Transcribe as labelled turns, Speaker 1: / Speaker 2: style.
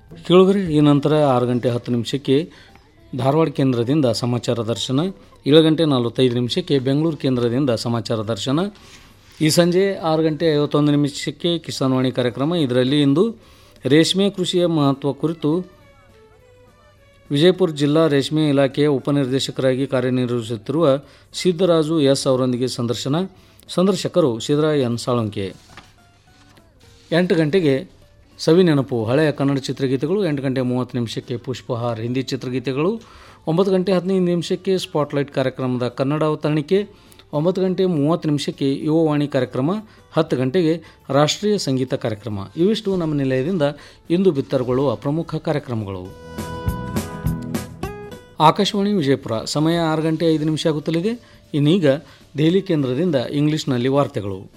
Speaker 1: ಕೇಳುಗರೆ ಈ ನಂತರ ಆರು ಗಂಟೆ ಹತ್ತು ನಿಮಿಷಕ್ಕೆ ಧಾರವಾಡ ಕೇಂದ್ರದಿಂದ ಸಮಾಚಾರ ದರ್ಶನ ಏಳು ಗಂಟೆ ನಲವತ್ತೈದು ನಿಮಿಷಕ್ಕೆ ಬೆಂಗಳೂರು ಕೇಂದ್ರದಿಂದ ಸಮಾಚಾರ ದರ್ಶನ ಈ ಸಂಜೆ ಆರು ಗಂಟೆ ಐವತ್ತೊಂದು ನಿಮಿಷಕ್ಕೆ ಕಿಸಾನ್ವಾಣಿ ಕಾರ್ಯಕ್ರಮ ಇದರಲ್ಲಿ ಇಂದು ರೇಷ್ಮೆ ಕೃಷಿಯ ಮಹತ್ವ ಕುರಿತು ವಿಜಯಪುರ ಜಿಲ್ಲಾ ರೇಷ್ಮೆ ಇಲಾಖೆಯ ಉಪನಿರ್ದೇಶಕರಾಗಿ ಕಾರ್ಯನಿರ್ವಹಿಸುತ್ತಿರುವ ಸಿದ್ದರಾಜು ಎಸ್ ಅವರೊಂದಿಗೆ ಸಂದರ್ಶನ ಸಂದರ್ಶಕರು ಸಿದ್ದರಾಯ ಎನ್ ಸಾಳಂಕೆ ಎಂಟು ಗಂಟೆಗೆ ಸವಿ ನೆನಪು ಹಳೆಯ ಕನ್ನಡ ಚಿತ್ರಗೀತೆಗಳು ಎಂಟು ಗಂಟೆ ಮೂವತ್ತು ನಿಮಿಷಕ್ಕೆ ಪುಷ್ಪಹಾರ್ ಹಿಂದಿ ಚಿತ್ರಗೀತೆಗಳು ಒಂಬತ್ತು ಗಂಟೆ ಹದಿನೈದು ನಿಮಿಷಕ್ಕೆ ಸ್ಪಾಟ್ಲೈಟ್ ಕಾರ್ಯಕ್ರಮದ ಕನ್ನಡ ಅವತರಣಿಕೆ ಒಂಬತ್ತು ಗಂಟೆ ಮೂವತ್ತು ನಿಮಿಷಕ್ಕೆ ಯುವವಾಣಿ ಕಾರ್ಯಕ್ರಮ ಹತ್ತು ಗಂಟೆಗೆ ರಾಷ್ಟ್ರೀಯ ಸಂಗೀತ ಕಾರ್ಯಕ್ರಮ ಇವಿಷ್ಟು ನಮ್ಮ ನಿಲಯದಿಂದ ಇಂದು ಬಿತ್ತರಗೊಳ್ಳುವ ಪ್ರಮುಖ ಕಾರ್ಯಕ್ರಮಗಳು ಆಕಾಶವಾಣಿ ವಿಜಯಪುರ ಸಮಯ ಆರು ಗಂಟೆ ಐದು ನಿಮಿಷ ಆಗುತ್ತಲಿದೆ ಇನ್ನೀಗ ದೆಹಲಿ ಕೇಂದ್ರದಿಂದ ಇಂಗ್ಲಿಷ್ನಲ್ಲಿ ವಾರ್ತೆಗಳು